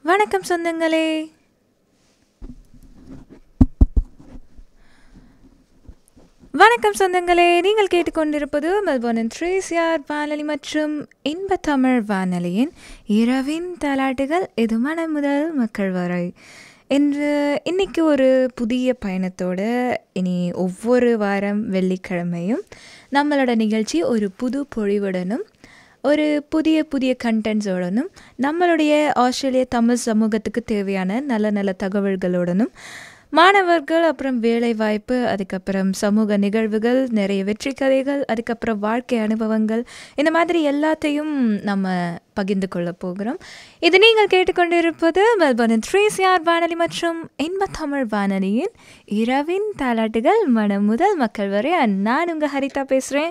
வணக்கம் சொந்தங்களே வணக்கம் சொந்தங்களே நீங்கள் கேட்டுக்கொண்டிருப்பது மெல்போர்னின் த்ரீசியார் வானொலி மற்றும் இன்ப தமிழ் வானொலியின் இரவின் தாலாட்டுகள் இது மன முதல் மக்கள் வரை இன்று இன்னைக்கு ஒரு புதிய பயணத்தோட இனி ஒவ்வொரு வாரம் வெள்ளிக்கிழமையும் நம்மளோட நிகழ்ச்சி ஒரு புது பொழிவுடனும் ஒரு புதிய புதிய கண்டென்ட்ஸோடனும் நம்மளுடைய ஆஸ்திரேலிய தமிழ் சமூகத்துக்கு தேவையான நல்ல நல்ல தகவல்களுடனும் மாணவர்கள் அப்புறம் வேலைவாய்ப்பு அதுக்கப்புறம் சமூக நிகழ்வுகள் நிறைய வெற்றி கதைகள் அதுக்கப்புறம் வாழ்க்கை அனுபவங்கள் இந்த மாதிரி எல்லாத்தையும் நம்ம பகிர்ந்து கொள்ள போகிறோம் இது நீங்கள் கேட்டுக்கொண்டிருப்பது மெல்பர்னின் த்ரீ சிஆர் வானொலி மற்றும் இன்ப தமிழ் வானொலியின் இரவின் தாலாட்டுகள் மனம் முதல் மக்கள் வரை நான் உங்கள் ஹரிதா பேசுகிறேன்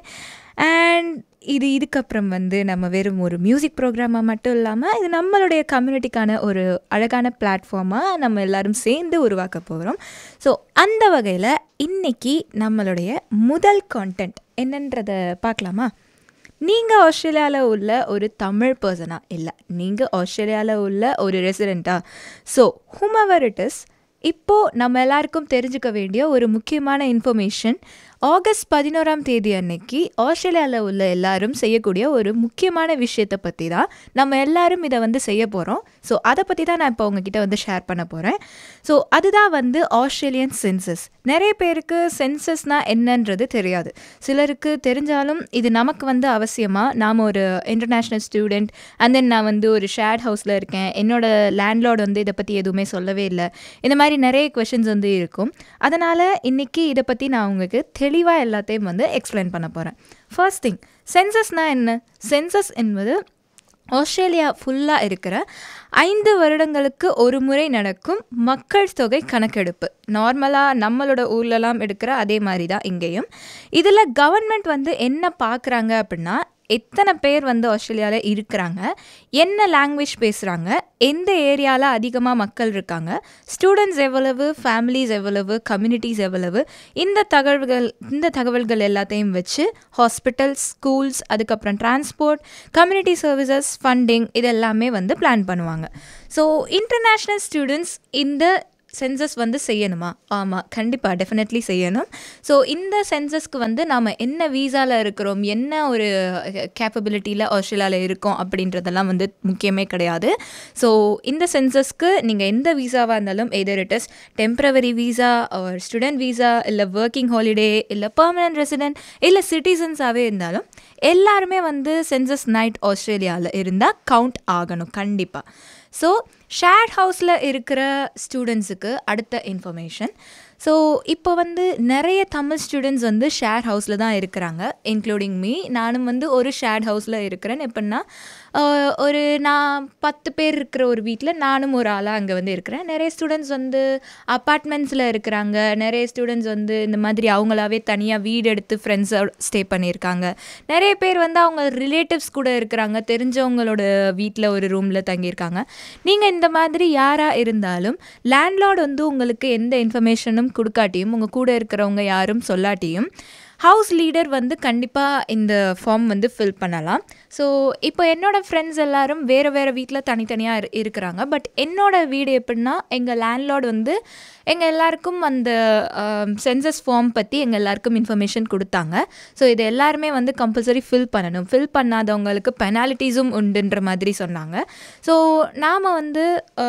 அண்ட் இது இதுக்கப்புறம் வந்து நம்ம வெறும் ஒரு மியூசிக் ப்ரோக்ராமாக மட்டும் இல்லாமல் இது நம்மளுடைய கம்யூனிட்டிக்கான ஒரு அழகான பிளாட்ஃபார்மாக நம்ம எல்லாரும் சேர்ந்து உருவாக்க போகிறோம் ஸோ அந்த வகையில் இன்னைக்கு நம்மளுடைய முதல் கான்டென்ட் என்னன்றதை பார்க்கலாமா நீங்கள் ஆஸ்திரேலியாவில் உள்ள ஒரு தமிழ் பர்சனா இல்லை நீங்கள் ஆஸ்திரேலியாவில் உள்ள ஒரு ரெசிடெண்ட்டா ஸோ ஹூமவர் இட் இஸ் இப்போது நம்ம எல்லாருக்கும் தெரிஞ்சுக்க வேண்டிய ஒரு முக்கியமான இன்ஃபர்மேஷன் ஆகஸ்ட் பதினோராம் தேதி அன்னைக்கு ஆஸ்திரேலியாவில் உள்ள எல்லாரும் செய்யக்கூடிய ஒரு முக்கியமான விஷயத்தை பற்றி தான் நம்ம எல்லாரும் இதை வந்து செய்ய போகிறோம் ஸோ அதை பற்றி தான் நான் இப்போ உங்ககிட்ட வந்து ஷேர் பண்ண போகிறேன் ஸோ அதுதான் வந்து ஆஸ்திரேலியன் சென்சஸ் நிறைய பேருக்கு சென்சஸ்னால் என்னன்றது தெரியாது சிலருக்கு தெரிஞ்சாலும் இது நமக்கு வந்து அவசியமாக நாம் ஒரு இன்டர்நேஷ்னல் ஸ்டூடெண்ட் அண்ட் தென் நான் வந்து ஒரு ஷேர்ட் ஹவுஸில் இருக்கேன் என்னோட லேண்ட்லார்டு வந்து இதை பற்றி எதுவுமே சொல்லவே இல்லை இந்த மாதிரி நிறைய கொஷின்ஸ் வந்து இருக்கும் அதனால் இன்றைக்கி இதை பற்றி நான் உங்களுக்கு தெளிவாக எல்லாத்தையும் வந்து எக்ஸ்பிளைன் பண்ண போகிறேன் ஃபர்ஸ்ட் திங் சென்சஸ்னால் என்ன சென்சஸ் என்பது ஆஸ்திரேலியா ஃபுல்லாக இருக்கிற ஐந்து வருடங்களுக்கு ஒரு முறை நடக்கும் மக்கள் தொகை கணக்கெடுப்பு நார்மலாக நம்மளோட ஊர்லலாம் எடுக்கிற அதே மாதிரி தான் இங்கேயும் இதில் கவர்மெண்ட் வந்து என்ன பார்க்குறாங்க அப்படின்னா எத்தனை பேர் வந்து ஆஸ்திரேலியாவில் இருக்கிறாங்க என்ன லாங்குவேஜ் பேசுகிறாங்க எந்த ஏரியாவில் அதிகமாக மக்கள் இருக்காங்க ஸ்டூடெண்ட்ஸ் எவ்வளவு ஃபேமிலிஸ் எவ்வளவு கம்யூனிட்டிஸ் எவ்வளவு இந்த தகவல்கள் இந்த தகவல்கள் எல்லாத்தையும் வச்சு ஹாஸ்பிட்டல்ஸ் ஸ்கூல்ஸ் அதுக்கப்புறம் டிரான்ஸ்போர்ட் கம்யூனிட்டி சர்வீசஸ் ஃபண்டிங் இது எல்லாமே வந்து பிளான் பண்ணுவாங்க ஸோ இன்டர்நேஷ்னல் ஸ்டூடெண்ட்ஸ் இந்த சென்சஸ் வந்து செய்யணுமா ஆமாம் கண்டிப்பாக டெஃபினெட்லி செய்யணும் ஸோ இந்த சென்சஸ்க்கு வந்து நாம் என்ன வீசாவில் இருக்கிறோம் என்ன ஒரு கேப்பபிலிட்டியில் ஆஸ்திரேலியாவில் இருக்கோம் அப்படின்றதெல்லாம் வந்து முக்கியமே கிடையாது ஸோ இந்த சென்சஸ்க்கு நீங்கள் எந்த வீசாவாக இருந்தாலும் either it is temporary visa ஒரு ஸ்டூடெண்ட் வீசா இல்லை ஒர்க்கிங் ஹாலிடே இல்லை பர்மனன்ட் ரெசிடென்ட் இல்லை சிட்டிசன்ஸாகவே இருந்தாலும் எல்லாருமே வந்து சென்சஸ் நைட் ஆஸ்திரேலியாவில் இருந்தால் கவுண்ட் ஆகணும் கண்டிப்பாக ஸோ ஷேர் ஹவுஸில் இருக்கிற ஸ்டூடெண்ட்ஸுக்கு அடுத்த இன்ஃபர்மேஷன் ஸோ இப்போ வந்து நிறைய தமிழ் ஸ்டூடெண்ட்ஸ் வந்து ஷேர் ஹவுஸில் தான் இருக்கிறாங்க இன்க்ளூடிங் மீ நானும் வந்து ஒரு ஷேர் ஹவுஸில் இருக்கிறேன் எப்படின்னா ஒரு நான் பத்து பேர் இருக்கிற ஒரு வீட்டில் நானும் ஒரு ஆளாக அங்கே வந்து இருக்கிறேன் நிறைய ஸ்டூடெண்ட்ஸ் வந்து அப்பார்ட்மெண்ட்ஸில் இருக்கிறாங்க நிறைய ஸ்டூடெண்ட்ஸ் வந்து இந்த மாதிரி அவங்களாவே தனியாக வீடு எடுத்து ஃப்ரெண்ட்ஸோட ஸ்டே பண்ணியிருக்காங்க நிறைய பேர் வந்து அவங்க ரிலேட்டிவ்ஸ் கூட இருக்கிறாங்க தெரிஞ்சவங்களோட வீட்டில் ஒரு ரூமில் தங்கியிருக்காங்க நீங்கள் இந்த மாதிரி யாராக இருந்தாலும் லேண்ட்லார்டு வந்து உங்களுக்கு எந்த இன்ஃபர்மேஷனும் கொடுக்காட்டியும் உங்கள் கூட இருக்கிறவங்க யாரும் சொல்லாட்டியும் ஹவுஸ் லீடர் வந்து கண்டிப்பாக இந்த ஃபார்ம் வந்து ஃபில் பண்ணலாம் ஸோ இப்போ என்னோடய ஃப்ரெண்ட்ஸ் எல்லாரும் வேறு வேறு வீட்டில் தனித்தனியாக இரு இருக்கிறாங்க பட் என்னோடய வீடு எப்படின்னா எங்கள் லேண்ட்லார்டு வந்து எங்கள் எல்லாருக்கும் அந்த சென்சஸ் ஃபார்ம் பற்றி எங்கள் எல்லாருக்கும் இன்ஃபர்மேஷன் கொடுத்தாங்க ஸோ இது எல்லாருமே வந்து கம்பல்சரி ஃபில் பண்ணணும் ஃபில் பண்ணாதவங்களுக்கு பெனாலிட்டிஸும் உண்டுன்ற மாதிரி சொன்னாங்க ஸோ நாம் வந்து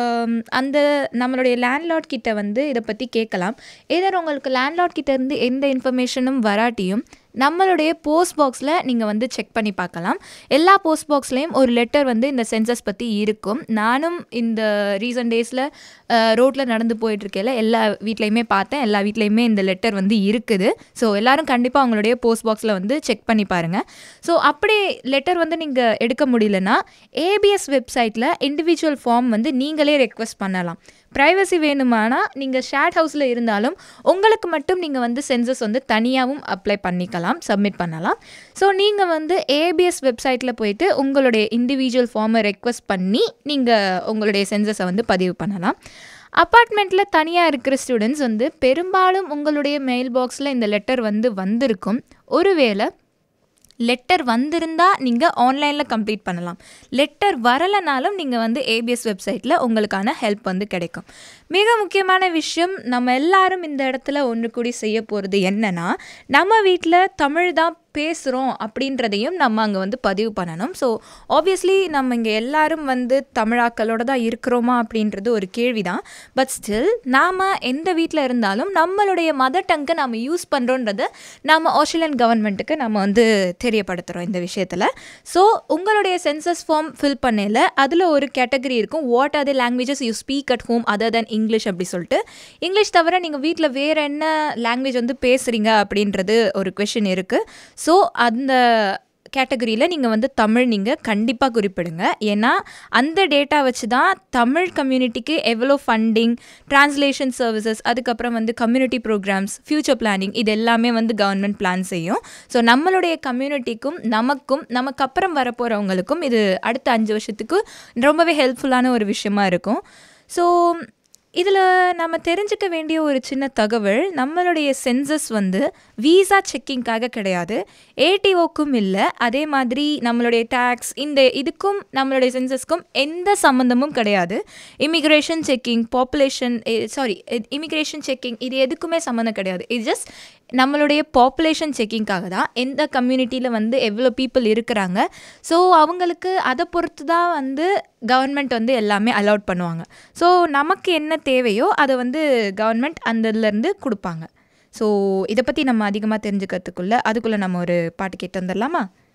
அந்த நம்மளுடைய லேண்ட்லார்ட் கிட்ட வந்து இதை பற்றி கேட்கலாம் ஏதோ உங்களுக்கு லேண்ட்லார்ட் கிட்ட இருந்து எந்த இன்ஃபர்மேஷனும் வராட்டியும் நம்மளுடைய போஸ்ட் பாக்ஸில் நீங்கள் வந்து செக் பண்ணி பார்க்கலாம் எல்லா போஸ்ட் பாக்ஸ்லேயும் ஒரு லெட்டர் வந்து இந்த சென்சஸ் பற்றி இருக்கும் நானும் இந்த ரீசன்ட் டேஸில் ரோட்டில் நடந்து போயிட்டுருக்கையில் எல்லா வீட்லேயுமே பார்த்தேன் எல்லா வீட்லேயுமே இந்த லெட்டர் வந்து இருக்குது ஸோ எல்லோரும் கண்டிப்பாக அவங்களுடைய போஸ்ட் பாக்ஸில் வந்து செக் பண்ணி பாருங்கள் ஸோ அப்படி லெட்டர் வந்து நீங்கள் எடுக்க முடியலன்னா ஏபிஎஸ் வெப்சைட்டில் இண்டிவிஜுவல் ஃபார்ம் வந்து நீங்களே ரெக்வஸ்ட் பண்ணலாம் ப்ரைவசி வேணுமானா நீங்கள் ஷேட் ஹவுஸில் இருந்தாலும் உங்களுக்கு மட்டும் நீங்கள் வந்து சென்சஸ் வந்து தனியாகவும் அப்ளை பண்ணிக்கலாம் சப்மிட் பண்ணலாம் ஸோ நீங்கள் வந்து ஏபிஎஸ் வெப்சைட்டில் போயிட்டு உங்களுடைய இண்டிவிஜுவல் ஃபார்மை ரெக்வஸ்ட் பண்ணி நீங்கள் உங்களுடைய சென்சஸை வந்து பதிவு பண்ணலாம் அப்பார்ட்மெண்ட்டில் தனியாக இருக்கிற ஸ்டூடெண்ட்ஸ் வந்து பெரும்பாலும் உங்களுடைய மெயில் பாக்ஸில் இந்த லெட்டர் வந்து வந்திருக்கும் ஒருவேளை லெட்டர் வந்திருந்தா நீங்கள் ஆன்லைனில் கம்ப்ளீட் பண்ணலாம் லெட்டர் வரலைனாலும் நீங்கள் வந்து ஏபிஎஸ் வெப்சைட்டில் உங்களுக்கான ஹெல்ப் வந்து கிடைக்கும் மிக முக்கியமான விஷயம் நம்ம எல்லாரும் இந்த இடத்துல ஒன்று கூடி செய்ய போகிறது என்னன்னா நம்ம வீட்டில் தமிழ் தான் பேசுகிறோம் அப்படின்றதையும் நம்ம அங்கே வந்து பதிவு பண்ணணும் ஸோ ஆப்வியஸ்லி நம்ம இங்கே எல்லாரும் வந்து தமிழாக்களோட தான் இருக்கிறோமா அப்படின்றது ஒரு கேள்வி தான் பட் ஸ்டில் நாம் எந்த வீட்டில் இருந்தாலும் நம்மளுடைய மதர் டங்கை நாம் யூஸ் பண்ணுறோன்றதை நம்ம ஆஸ்திரேலியன் கவர்மெண்ட்டுக்கு நம்ம வந்து தெரியப்படுத்துகிறோம் இந்த விஷயத்தில் ஸோ உங்களுடைய சென்சஸ் ஃபார்ம் ஃபில் பண்ணல அதில் ஒரு கேட்டகரி இருக்கும் what are the languages you speak at home other than English அப்படி சொல்லிட்டு இங்கிலீஷ் தவிர நீங்கள் வீட்டில் வேறு என்ன லாங்குவேஜ் வந்து பேசுகிறீங்க அப்படின்றது ஒரு கொஷின் இருக்குது ஸோ அந்த கேட்டகரியில் நீங்கள் வந்து தமிழ் நீங்கள் கண்டிப்பாக குறிப்பிடுங்க ஏன்னா அந்த டேட்டா வச்சு தான் தமிழ் கம்யூனிட்டிக்கு எவ்வளோ ஃபண்டிங் ட்ரான்ஸ்லேஷன் சர்வீசஸ் அதுக்கப்புறம் வந்து கம்யூனிட்டி ப்ரோக்ராம்ஸ் ஃப்யூச்சர் பிளானிங் இது எல்லாமே வந்து கவர்மெண்ட் பிளான் செய்யும் ஸோ நம்மளுடைய கம்யூனிட்டிக்கும் நமக்கும் நமக்கு அப்புறம் வரப்போகிறவங்களுக்கும் இது அடுத்த அஞ்சு வருஷத்துக்கு ரொம்பவே ஹெல்ப்ஃபுல்லான ஒரு விஷயமா இருக்கும் ஸோ இதில் நம்ம தெரிஞ்சுக்க வேண்டிய ஒரு சின்ன தகவல் நம்மளுடைய சென்சஸ் வந்து வீசா செக்கிங்காக கிடையாது ஏடிஓக்கும் இல்லை அதே மாதிரி நம்மளுடைய டேக்ஸ் இந்த இதுக்கும் நம்மளுடைய சென்சஸ்க்கும் எந்த சம்மந்தமும் கிடையாது immigration checking population sorry immigration checking இது எதுக்குமே சம்மந்தம் கிடையாது இது ஜஸ்ட் நம்மளுடைய பாப்புலேஷன் செக்கிங்காக தான் எந்த கம்யூனிட்டியில் வந்து எவ்வளோ பீப்புள் இருக்கிறாங்க ஸோ அவங்களுக்கு அதை பொறுத்து தான் வந்து கவர்மெண்ட் வந்து எல்லாமே அலௌட் பண்ணுவாங்க ஸோ நமக்கு என்ன தேவையோ அதை வந்து கவர்மெண்ட் அந்த இதுலேருந்து கொடுப்பாங்க ஸோ இதை பற்றி நம்ம அதிகமாக தெரிஞ்சுக்கிறதுக்குள்ளே அதுக்குள்ளே நம்ம ஒரு பாட்டு கேட்டு வந்துடலாமா